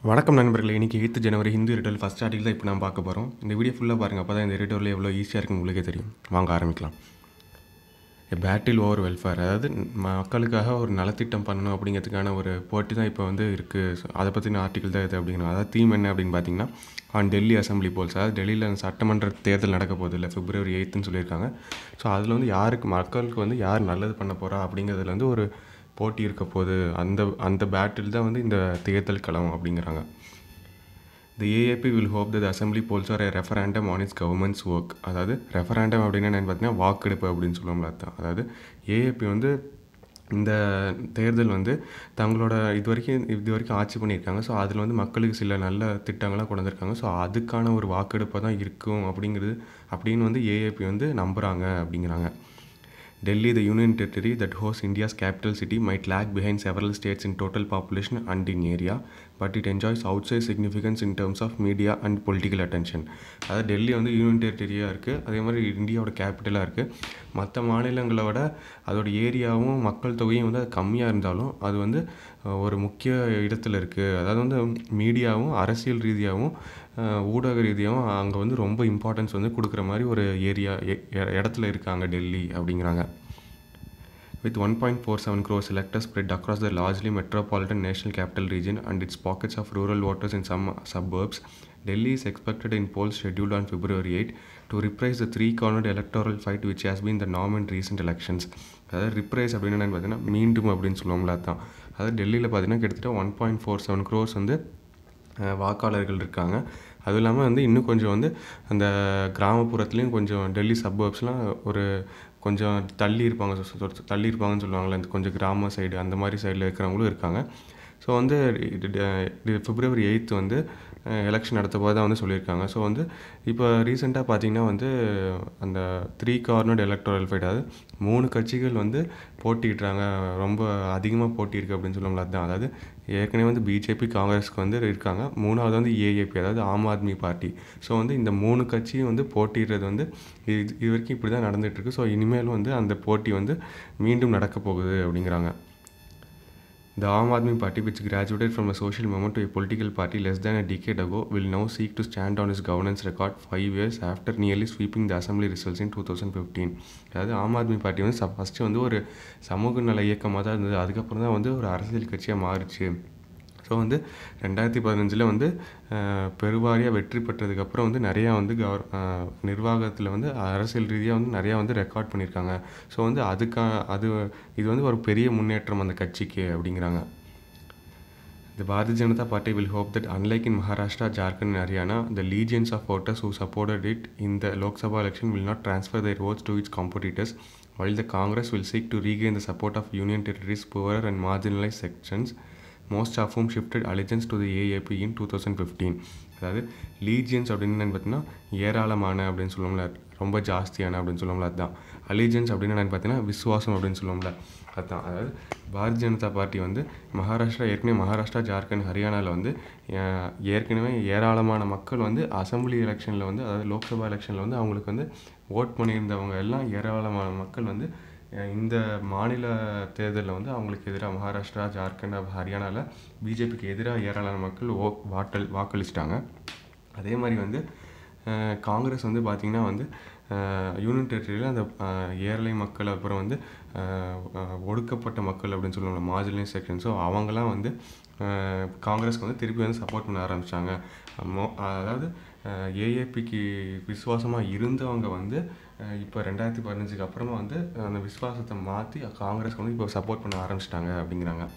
வணக்கம் நண்பர்களே இன்றைக்கி எயித்து ஜனவரி ஹிந்து எடிட்டோரியல் ஃபஸ்ட் ஆர்டிகல் தான் இப்போ நான் பார்க்க போகிறோம் இந்த வீடியோ ஃபுல்லாக பாருங்கள் அப்போ தான் இந்த எடிட்டோரியல் எவ்வளோ ஈஸியாக இருக்குன்னு உங்களுக்கே தெரியும் வாங்க ஆரம்பிக்கலாம் பேட்டில் ஓவர் வெல்ஃபேர் அதாவது மக்களுக்காக ஒரு நலத்திட்டம் பண்ணணும் அப்படிங்கிறதுக்கான ஒரு போட்டி தான் இப்போ வந்து இருக்குது ஸோ அதை பற்றின ஆர்டிகல் தான் இது அப்படிங்கிறோம் அதாவது தீம் என்ன அப்படின்னு பார்த்தீங்கன்னா ஆன் டெல்லி அசம்பிளி போல்ஸ் அதாவது டெல்லியில் சட்டமன்ற தேர்தல் நடக்க போகுது இல்லை பிப்ரவரி எயித்துன்னு சொல்லியிருக்காங்க ஸோ அதில் வந்து யாருக்கு மக்களுக்கு வந்து யார் நல்லது பண்ண போகிறா அப்படிங்கிறதுல வந்து ஒரு போட்டி இருக்க போகுது அந்த அந்த பேட்டில் தான் வந்து இந்த தேர்தல் களம் அப்படிங்கிறாங்க the AAP will hope the assembly polls are referendum on its government's work அதாவது ரெஃபராண்டம் அப்படின்னா என்னென்னு பார்த்தீங்கன்னா வாக்கெடுப்பு அப்படின்னு சொல்லுவோம்ல அதான் அதாவது ஏஏபி வந்து இந்த தேர்தல் வந்து தங்களோட இது வரைக்கும் இது வரைக்கும் ஆட்சி பண்ணியிருக்காங்க ஸோ அதில் வந்து மக்களுக்கு சில நல்ல திட்டங்கள்லாம் கொண்டு வந்திருக்காங்க ஸோ அதுக்கான ஒரு வாக்கெடுப்பாக தான் இருக்கும் அப்படிங்கிறது அப்படின்னு வந்து ஏஏபி வந்து நம்புகிறாங்க அப்படிங்கிறாங்க Delhi, the union territory that hosts India's capital city, might lag behind several states in total population and in area, but it enjoys outsized significance in terms of media and political attention. அதாவது டெல்லி வந்து union டெரிட்டரியாக இருக்குது அதே மாதிரி இந்தியாவோட கேபிட்டலாக இருக்குது மற்ற மாநிலங்களை விட அதோட ஏரியாவும் மக்கள் தொகையும் வந்து அது கம்மியாக இருந்தாலும் அது வந்து அஹ், ஒரு முக்கிய இடத்துல இருக்குது அதாவது வந்து மீடியாவும் அரசியல் ரீதியாகவும் அஹ், ஊடக ரீதியாகவும் அங்கே வந்து ரொம்ப இம்பார்ட்டன்ஸ் வந்து கொடுக்குற மாதிரி ஒரு ஏரியா இடத்துல இருக்காங்க டெல்லி அப்படிங்கிறாங்க With 1.47 crores electors spread across the largely metropolitan national capital region and its pockets of rural voters in some suburbs, Delhi is expected in polls scheduled on February 8 to reprise the three-cornered electoral fight which has been the norm in recent elections. அதாவது reprise அப்படின்னு என்னன்னு பார்த்தீங்கன்னா மீண்டும் அப்படின்னு சொல்லுவோம்ல அதான் அதாவது டெல்லியில் பார்த்தீங்கன்னா கிட்டத்தட்ட one point four seven crores வந்து அஹ், வாக்காளர்கள் இருக்காங்க அதுவும் இல்லாமல் வந்து இன்னும் கொஞ்சம் வந்து அந்த கிராமப்புறத்துலேயும் கொஞ்சம் டெல்லி சப்பர்ப்ஸ்லாம் ஒரு கொஞ்சம் தள்ளி இருப்பாங்க சொ- சொ- தள்ளி இருப்பாங்கன்னு சொல்லுவாங்கள்ல இந்த கொஞ்சம் கிராம சைடு அந்த மாதிரி சைடில் இருக்கிறவங்களும் இருக்காங்க ஸோ வந்து இது- இது பிப்ரவரி எயித்து வந்து எலெக்ஷன் நடத்த போது தான் வந்து சொல்லியிருக்காங்க ஸோ வந்து இப்போ ரீசெண்டாக பார்த்தீங்கன்னா வந்து அந்த த்ரீ கார்னர்ட் எலக்ட்ரல் ஃபைட் அதாவது மூணு கட்சிகள் வந்து போட்டியிடுறாங்க ரொம்ப அதிகமாக போட்டி இருக்குது அப்படின்னு சொல்லுவோம்ல அதுதான் அதாவது ஏற்கனவே வந்து பிஜேபி காங்கிரஸ்க்கு வந்து இருக்காங்க மூணாவது வந்து ஏஏபி அதாவது ஆம் ஆத்மி பார்ட்டி ஸோ வந்து இந்த மூணு கட்சியும் வந்து போட்டிடுறது வந்து இது இது வரைக்கும் இப்படி தான் நடந்துகிட்ருக்கு ஸோ இனிமேல் வந்து அந்த போட்டி வந்து மீண்டும் நடக்க போகுது அப்படிங்கிறாங்க The Aam Aadmi Party, which graduated from a social movement to a political party less than a decade ago, will now seek to stand on its governance record five years after nearly sweeping the assembly results in 2015. அதாவது ஆம் Aadmi party வந்து first வந்து ஒரு சமூக நல இயக்கமாக தான் இருந்தது அதுக்கப்புறம் தான் வந்து ஒரு அரசியல் கட்சியாக மாறுச்சு ஸோ வந்து ரெண்டாயிரத்தி பதினஞ்சில் வந்து அஹ், பெருவாரியாக வெற்றி பெற்றதுக்கப்புறம் வந்து நிறையா வந்து கவர் நிர்வாகத்தில் வந்து அரசியல் ரீதியாக வந்து நிறையா வந்து ரெக்கார்ட் பண்ணியிருக்காங்க ஸோ வந்து அதுக்கா அது இது வந்து ஒரு பெரிய முன்னேற்றம் அந்த கட்சிக்கு அப்படிங்கிறாங்க The Bharatiya Janata Party will hope that unlike in Maharashtra, Jharkhand and Haryana, the legions of voters who supported it in the Lok Sabha election will not transfer their votes to its competitors, while the Congress will seek to regain the support of Union territories' poorer and marginalized sections, most of whom shifted allegiance to the AAP in 2015. அதாவது லீஜியன்ஸ் அப்படின்னு என்னன்னு பார்த்தீங்கன்னா ஏராளமான அப்படின்னு சொல்லுவோம்ல ரொம்ப ஜாஸ்தியான அப்படின்னு சொல்லுவோம்ல அதுதான் அலிஜியன்ஸ் அப்படின்னு என்னன்னு பார்த்தீங்கன்னா விசுவாசம் அப்படின்னு சொல்லுவோம்ல அதுதான் அதாவது பாரதிய ஜனதா பார்ட்டி வந்து மகாராஷ்டிரா ஏற்கனவே மகாராஷ்டிரா ஜார்க்கண்ட் ஹரியானாவில் வந்து அஹ், ஏற்கனவே ஏராளமான மக்கள் வந்து அசம்பிளி எலெக்ஷனில் வந்து அதாவது லோக்சபா எலெக்ஷனில் வந்து அவங்களுக்கு வந்து ஓட் பண்ணியிருந்தவங்க எல்லாம் ஏராளமான மக்கள் வந்து அஹ், இந்த மாநில தேர்தலில் வந்து அவங்களுக்கு எதிராக மகாராஷ்டிரா ஜார்க்கண்ட் ஹரியானாவில் பிஜேபிக்கு எதிராக ஏராளமான மக்கள் ஓ வாட்டல் வாக்களிச்சிட்டாங்க அதே மாதிரி வந்து அஹ், காங்கிரஸ் வந்து பார்த்திங்கன்னா வந்து அஹ், யூனியன் டெரிட்டரியில் அந்த அஹ், ஏழை மக்கள் அப்புறம் வந்து அஹ், அஹ், ஒடுக்கப்பட்ட மக்கள் அப்படின்னு சொல்லுவாங்க மார்ஜினல் செக்ஷன் ஸோ அவங்களாம் வந்து அஹ், காங்கிரஸ்க்கு வந்து திருப்பி வந்து சப்போர்ட் பண்ண ஆரம்பித்தாங்க மோ அதாவது ஏஏபிக்கு விசுவாசமாக இருந்தவங்க வந்து அஹ், இப்போ ரெண்டாயிரத்தி பதினஞ்சுக்கு அப்புறமா வந்து அந்த விசுவாசத்தை மாற்றி காங்கிரஸ்க்கு வந்து இப்போ சப்போர்ட் பண்ண ஆரம்பிச்சிட்டாங்க அப்படிங்கிறாங்க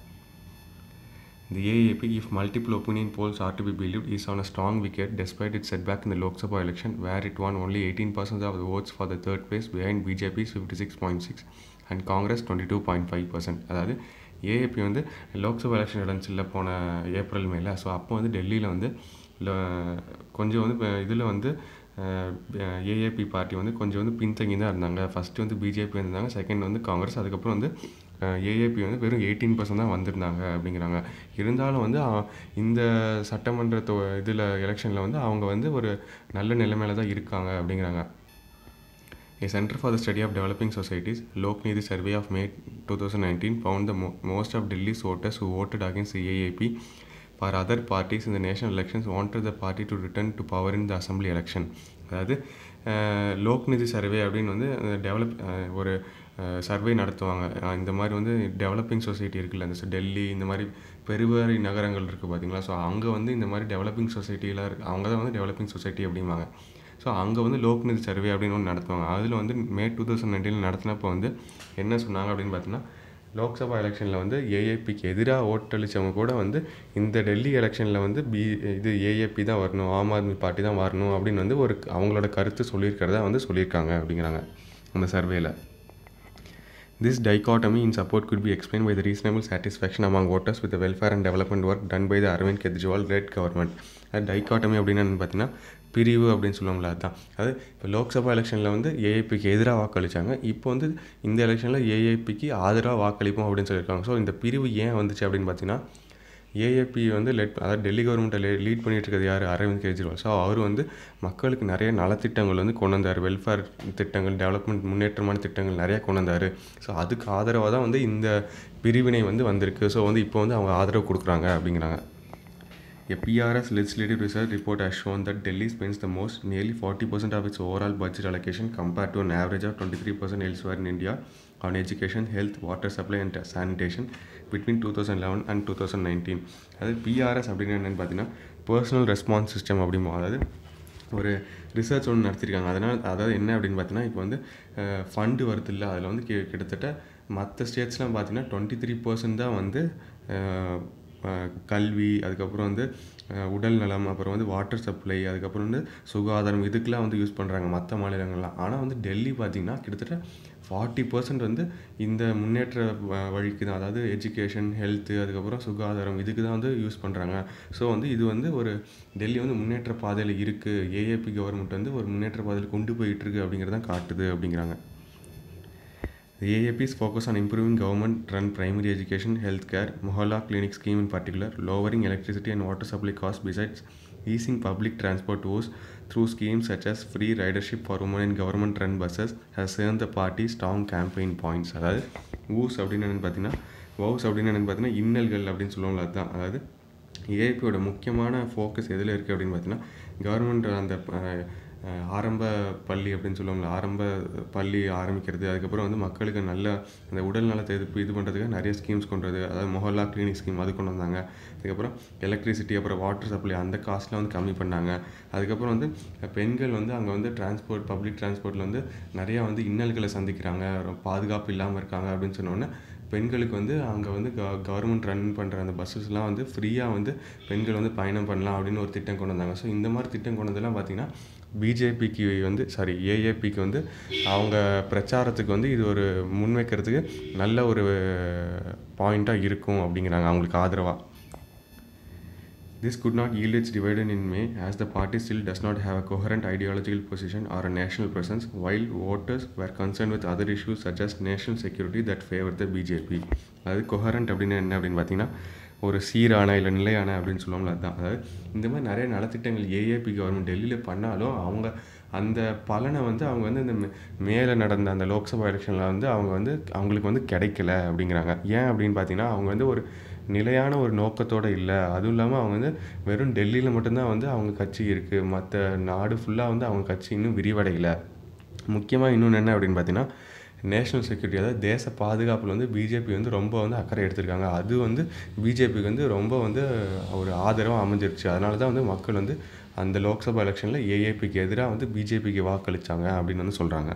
The AAP, if multiple opinion polls are to be believed, is on a strong wicket despite its setback in the Lok Sabha election, where it won only 18% of the votes for the third place behind BJP's 56.6 and Congress 22.5%. அதாவது AAB வந்து Lok Sabha election நடந்துச்சுல்ல போன April மேல so அப்போ வந்து டெல்லியில் வந்து ல- கொஞ்சம் வந்து இதில் வந்து ஏஏபி பார்ட்டி வந்து கொஞ்சம் வந்து பின்தங்கி தான் இருந்தாங்க ஃபஸ்ட்டு வந்து பிஜேபி இருந்தாங்க செகண்ட் வந்து காங்கிரஸ் அதுக்கப்புறம் வந்து ஏஏபி வந்து வெறும் எயிட்டீன் பர்சன்ட் தான் வந்திருந்தாங்க அப்படிங்கிறாங்க இருந்தாலும் வந்து அ- இந்த சட்டமன்ற இதில் எலெக்ஷனில் வந்து அவங்க வந்து ஒரு நல்ல நிலைமையில தான் இருக்காங்க அப்படிங்கிறாங்க A Center for the Study of Developing Societies, Loknidhi survey of May 2019 found the mo- most of Delhi's voters who voted against the AAP for other parties இந்த national elections wanted the party to return to power in the assembly election அதாவது Lokniti survey அப்படின்னு வந்து develop ஒரு survey நடத்துவாங்க அஹ் இந்த மாதிரி வந்து developing society இருக்குல்ல இந்த ச- டெல்லி இந்த மாதிரி பெருவாரி நகரங்கள் இருக்குது பார்த்தீங்களா ஸோ அங்கே வந்து இந்த மாதிரி டெவலப்பிங் சொசைட்டிலாம் இருக்குது அவங்க தான் வந்து டெவலப்பிங் சொசைட்டி அப்படிம்பாங்க ஸோ அங்கே வந்து லோக்நிதி சர்வே அப்படின்னு ஒன்று நடத்துவாங்க அதில் வந்து மே டூ தௌசண்ட் நைன்டீனில் நடத்தினப்போ வந்து என்ன சொன்னாங்க அப்படின்னு பார்த்தீங்கன்னா லோக்சபா எலெக்ஷனில் வந்து ஏஏபிக்கு எதிராக ஓட்டளிச்சவங்க கூட வந்து இந்த டெல்லி எலெக்ஷனில் வந்து பி இது ஏஏபி தான் வரணும் ஆம் ஆத்மி பார்ட்டி தான் வரணும் அப்படின்னு வந்து ஒரு அவங்களோட கருத்து சொல்லியிருக்கிறதா வந்து சொல்லியிருக்காங்க அப்படிங்கிறாங்க அந்த சர்வேல This dichotomy in support could be explained by the reasonable satisfaction among voters with the welfare and development work done by the Arvind Kejriwal led government. அது டைக்காட்டமி அப்படின்னு என்னன்னு பார்த்தீங்கன்னா பிரிவு அப்படின்னு சொல்லுவாங்களா அதுதான் அது இப்போ லோக்சபா எலெக்ஷனில் வந்து ஏஏபிக்கு எதிராக வாக்களிச்சாங்க இப்போ வந்து இந்த எலெக்ஷனில் ஏஏபிக்கு ஆதரவாக வாக்களிப்போம் அப்படின்னு சொல்லியிருக்காங்க ஸோ இந்த பிரிவு ஏன் வந்துச்சு அப்படின்னு பார்த்தீங்கன்னா ஏஏபி வந்து லெட் அதாவது டெல்லி கவர்மெண்ட்டை லீட் பண்ணிட்டு இருக்கிறது யார் அரவிந்த் கெஜ்ரிவால் ஸோ அவர் வந்து மக்களுக்கு நிறைய நலத்திட்டங்கள் வந்து கொண்டு வந்தார் வெல்ஃபேர் திட்டங்கள் டெவலப்மெண்ட் முன்னேற்றமான திட்டங்கள் நிறைய கொண்டு வந்தார் ஸோ அதுக்கு ஆதரவாக தான் வந்து இந்த பிரிவினை வந்து வந்திருக்கு ஸோ வந்து இப்போ வந்து அவங்க ஆதரவு கொடுக்குறாங்க அப்படிங்கிறாங்க A PRS legislative research report has shown that Delhi spends the most, nearly 40% of its overall budget allocation compared to an average of 23% elsewhere in India on education, health, water supply and sanitation between 2011 and 2019. அதாவது BRS அப்படின்னு என்னென்னு பார்த்தீங்கன்னா personal response system அப்படிமோ அதாவது ஒரு research ஒன்று நடத்திருக்காங்க அதனால் அதாவது என்ன அப்படின்னு பார்த்தீங்கன்னா இப்போ வந்து ஃபண்டு வருது இல்லை அதில் வந்து கி- கிட்டத்தட்ட மற்ற ஸ்டேட்ஸ்லாம் பார்த்தீங்கன்னா டுவெண்ட்டி த்ரீ பர்சன்ட் தான் வந்து அஹ், அஹ், கல்வி அதுக்கப்புறம் வந்து அஹ், உடல் நலம் அப்புறம் வந்து வாட்டர் சப்ளை அதுக்கப்புறம் வந்து சுகாதாரம் இதுக்கெலாம் வந்து யூஸ் பண்ணுறாங்க மற்ற மாநிலங்கள்லாம் ஆனால் வந்து டெல்லி பார்த்திங்கன்னா கிட்டத்தட்ட ஃபார்ட்டி பர்சன்ட் வந்து இந்த முன்னேற்ற வ- வழிக்கு தான் அதாவது எஜுகேஷன் ஹெல்த்து அதுக்கப்புறம் சுகாதாரம் இதுக்கு தான் வந்து யூஸ் பண்ணுறாங்க ஸோ வந்து இது வந்து ஒரு டெல்லி வந்து முன்னேற்ற பாதையில் இருக்குது ஏஏபி கவர்மெண்ட் வந்து ஒரு முன்னேற்ற பாதையில் கொண்டு போயிட்டு இருக்கு அப்படிங்கிறதான் காட்டுது அப்படிங்கிறாங்க The AAP's focus on improving government-run primary education, healthcare, Mohalla clinic scheme in particular, lowering electricity and water supply costs besides easing public transport woes through schemes such as free ridership for women in government-run buses has earned the party strong campaign points. அதாவது ஊஸ் அப்படின்னு என்னன்னு பார்த்தீங்கன்னா வவுஸ் அப்படின்னு என்னன்னு பார்த்தீங்கன்னா இன்னல்கள் அப்படின்னு சொல்லுவாங்களா அதுதான் அதாவது ஏஐபியோட முக்கியமான ஃபோக்கஸ் எதில் இருக்குது அப்படின்னு பார்த்தீங்கன்னா கவர்மெண்ட் அந்த அஹ், அஹ், ஆரம்ப பள்ளி அப்படின்னு சொல்லுவாங்களா ஆரம்ப பள்ளி ஆரம்பிக்கிறது அதுக்கப்புறம் வந்து மக்களுக்கு நல்ல அந்த உடல் நலத்தை இது இது பண்ணுறதுக்கு நிறைய ஸ்கீம்ஸ் கொண்டு வருது அதாவது மொஹல்லா கிளினிக் ஸ்கீம் அது கொண்டு வந்தாங்க அதுக்கப்புறம் எலக்ட்ரிசிட்டி அப்புறம் வாட்டர் சப்ளை அந்த காஸ்ட்லாம் வந்து கம்மி பண்ணாங்க அதுக்கப்புறம் வந்து பெண்கள் வந்து அங்கே வந்து டிரான்ஸ்போர்ட் பப்ளிக் டிரான்ஸ்போர்ட்டில் வந்து நிறையா வந்து இன்னல்களை சந்திக்கிறாங்க ரொம்ப பாதுகாப்பு இல்லாமல் இருக்காங்க அப்படின்னு சொன்னோன்னே பெண்களுக்கு வந்து அங்கே வந்து க கவர்மெண்ட் ரன் பண்ணுற அந்த பஸ்ஸஸ்லாம் வந்து ஃப்ரீயாக வந்து பெண்கள் வந்து பயணம் பண்ணலாம் அப்படின்னு ஒரு திட்டம் கொண்டு வந்தாங்க ஸோ இந்த மாதிரி திட்டம் கொண்டு வந்ததெல்லாம் பார்த்தீங்கன்னா பிஜேபிக்கு வந்து சாரி ஏஏபிக்கு வந்து அவங்க பிரச்சாரத்துக்கு வந்து இது ஒரு முன்வைக்கிறதுக்கு நல்ல ஒரு பாயிண்ட்டாக இருக்கும் அப்படிங்கிறாங்க அவங்களுக்கு ஆதரவாக This could not yield its dividend in May as the party still does not have a coherent ideological position or a national presence, while voters were concerned with other issues such as national security that favored the BJP. அதாவது கொஹரண்ட் அப்படின்னு என்ன அப்படின்னு பார்த்தீங்கன்னா ஒரு சீரான இல்லை நிலையான அப்படின்னு சொல்லுவாங்களா அதுதான் அதாவது இந்த மாதிரி நிறைய நலத்திட்டங்கள் ஏஏபி கவர்மெண்ட் டெல்லியில் பண்ணாலும் அவங்க அந்த பலனை வந்து அவங்க வந்து இந்த மே- மேலே நடந்த அந்த லோக்சபா எலெக்ஷனில் வந்து அவங்க வந்து அவங்களுக்கு வந்து கிடைக்கல அப்படிங்கிறாங்க ஏன் அப்படின்னு பார்த்தீங்கன்னா அவங்க வந்து ஒரு நிலையான ஒரு நோக்கத்தோடு இல்லை அதுவும் இல்லாமல் அவங்க வந்து வெறும் டெல்லியில் மட்டும்தான் வந்து அவங்க கட்சி இருக்குது மற்ற நாடு ஃபுல்லாக வந்து அவங்க கட்சி இன்னும் விரிவடையலை முக்கியமாக இன்னொன்று என்ன அப்படின்னு பார்த்தீங்கன்னா நேஷனல் செக்யூரிட்டி அதாவது தேச பாதுகாப்பில் வந்து பிஜேபி வந்து ரொம்ப வந்து அக்கறை எடுத்திருக்காங்க அது வந்து பிஜேபிக்கு வந்து ரொம்ப வந்து ஒரு ஆதரவாக அமைஞ்சிருச்சு அதனால தான் வந்து மக்கள் வந்து அந்த லோக்சபா எலெக்ஷனில் ஏஏபிக்கு எதிராக வந்து பிஜேபிக்கு வாக்களித்தாங்க அப்படின்னு வந்து சொல்கிறாங்க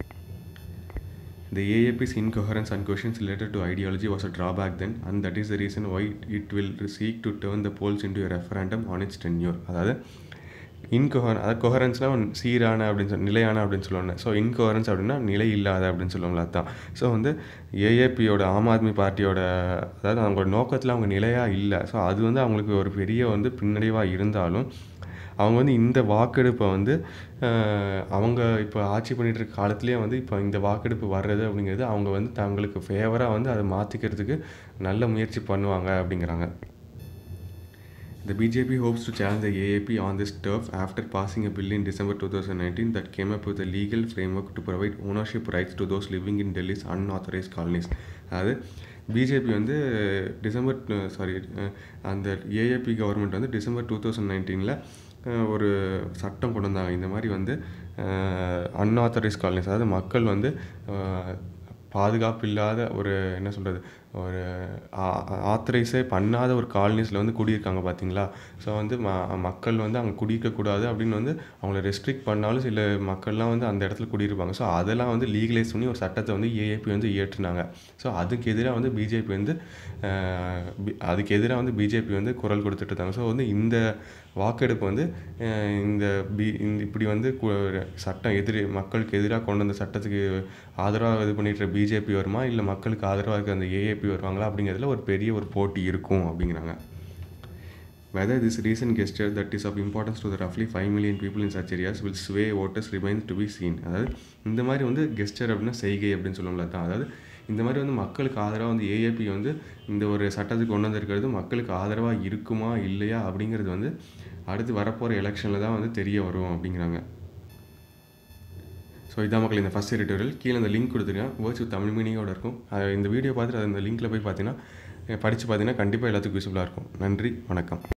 The AAP's incoherence and questions related to ideology was a drawback then, and that is the reason why it will seek to turn the polls into a referendum on its tenure. அதாவது இன்கொஹர் அதாவது கொஹரன்ஸ்னால் சீரான அப்படின்னு சொல்லி நிலையான அப்படின்னு சொல்லுவாங்க so இன்கொஹரன்ஸ் அப்படின்னா நிலை இல்லாத அப்படின்னு சொல்லுவாங்களா அதுதான் ஸோ வந்து ஏஏபியோட ஆம் ஆத்மி பார்ட்டியோட அதாவது அவங்களோட நோக்கத்தில் அவங்க நிலையாக இல்லை ஸோ அது வந்து அவங்களுக்கு ஒரு பெரிய வந்து பின்னடைவாக இருந்தாலும் அவங்க வந்து இந்த வாக்கெடுப்பை வந்து அஹ், அவங்க இப்போ ஆட்சி பண்ணிட்டு இருக்க காலத்துலேயே வந்து இப்போ இந்த வாக்கெடுப்பு வர்றது அப்படிங்கிறது அவங்க வந்து தங்களுக்கு ஃபேவராக வந்து அதை மாற்றிக்கிறதுக்கு நல்ல முயற்சி பண்ணுவாங்க அப்படிங்கிறாங்க The BJP hopes to challenge the AAP on this turf after passing a bill in December 2019 that came up with a legal framework to provide ownership rights to those living in Delhi's unauthorized colonies. அதாவது BJP வந்து December sorry அந்த AAP government வந்து December two thousand நைன்டீனில் ஒரு சட்டம் கொண்டு வந்தாங்க இந்த மாதிரி வந்து அன்ஆத்தரைஸ் காலனிஸ் அதாவது மக்கள் வந்து அஹ், பாதுகாப்பு இல்லாத ஒரு என்ன சொல்கிறது ஒரு ஆத்தரைஸே பண்ணாத ஒரு காலனிஸில் வந்து குடியிருக்காங்க பார்த்தீங்களா ஸோ வந்து ம மக்கள் வந்து அங்கே குடியிருக்கக்கூடாது அப்படின்னு வந்து அவங்கள ரெஸ்ட்ரிக்ட் பண்ணாலும் சில மக்கள்லாம் வந்து அந்த இடத்துல குடியிருப்பாங்க ஸோ அதெல்லாம் வந்து லீகலைஸ் பண்ணி ஒரு சட்டத்தை வந்து ஏஏபி வந்து இயற்றினாங்க ஸோ அதுக்கு எதிராக வந்து பிஜேபி வந்து அஹ், பி- அதுக்கு எதிராக வந்து பிஜேபி வந்து குரல் கொடுத்துட்டு இருந்தாங்க ஸோ வந்து இந்த வாக்கெடுப்பு வந்து அஹ், இந்த பி இந்த இப்படி வந்து கு- சட்டம் எதிரி மக்களுக்கு எதிராக கொண்டு வந்த சட்டத்துக்கு ஆதரவாக இது பண்ணிட்டு பிஜேபி வருமா இல்லை மக்களுக்கு ஆதரவாக இருக்க அந்த ஏஏபி வருவாங்களா அப்படிங்கிறதுல ஒரு பெரிய ஒரு போட்டி இருக்கும் அப்படிங்கிறாங்க Whether this recent gesture that is of importance to the roughly 5 million people in such areas will sway voters remains to be seen அதாவது இந்த மாதிரி வந்து கெஸ்டர் அப்படின்னா செய்கை அப்படின்னு சொல்லுவோம்ல தான் அதாவது இந்த மாதிரி வந்து மக்களுக்கு ஆதரவாக வந்து ஏஏபி வந்து இந்த ஒரு சட்டத்துக்கு கொண்டு வந்திருக்கிறது மக்களுக்கு ஆதரவாக இருக்குமா இல்லையா அப்படிங்கிறது வந்து அடுத்து வரப்போகிற எலெக்ஷனில் தான் வந்து தெரிய வரும் அப்படிங்கிறாங்க ஸோ இதான் மக்கள் இந்த ஃபஸ்ட் எடிட்டோரியல் கீழே இந்த லிங்க் கொடுத்துருக்கேன் வேர்ட்ஸ் தமிழ் மீனிங்கோட இருக்கும் அது இந்த வீடியோ பார்த்துட்டு அது இந்த லிங்க்கில் போய் பார்த்தீங்கன்னா படித்து பார்த்தீங்கன்னா கண்டிப்பாக எல்லாத்துக்கும் யூஸ்ஃபுல்லாக இருக்கும் நன்றி வணக்கம்